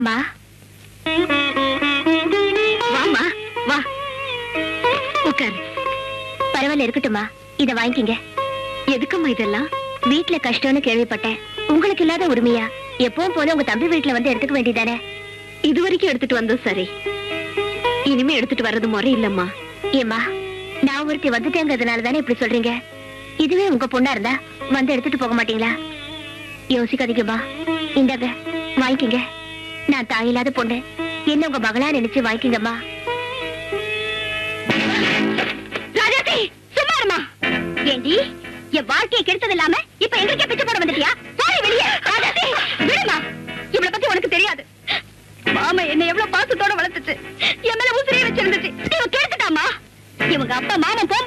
மா வாமா வா உட்காரு பரவாயில்ல இருக்கட்டும்மா இத வாங்கிக்கங்க எதுக்கும்மா இதெல்லாம் வீட்ல கஷ்டம்னு கேள்விப்பட்டேன் உங்களுக்கு இல்லாத உரிமையா எப்பவும் போல உங்க தம்பி வீட்ல வந்து எடுத்துக்க வேண்டியதானே இது வரைக்கும் எடுத்துட்டு வந்தோம் சரி இனிமே எடுத்துட்டு வர்றது முறை இல்லம்மா ஏம்மா நான் ஒருத்தி வந்துட்டேங்கிறதுனால தானே இப்படி சொல்றீங்க இதுவே உங்க பொண்ணா இருந்தா வந்து எடுத்துட்டு போக மாட்டீங்களா யோசிக்காதீங்கம்மா இந்தாங்க வாங்கிக்கங்க நான் தாயில்லாத பொண்ணு என்ன உங்க மகளா நினைச்சு வாங்கிக்கங்கம்மா ராஜாத்தி சும்மா இருமா ஏண்டி என் வாழ்க்கையை கெடுத்தது இல்லாம இப்ப எங்களுக்கே பிச்சை போட வந்துட்டியா போடி வெளியே ராஜாத்தி விடுமா இவளை பத்தி உனக்கு தெரியாது மாமா என்ன எவ்வளவு பாசத்தோட வளர்த்துச்சு என் மேல உசிரியை வச்சிருந்துச்சு இவன் கேட்டுட்டாமா இவங்க அப்பா மாமன் போற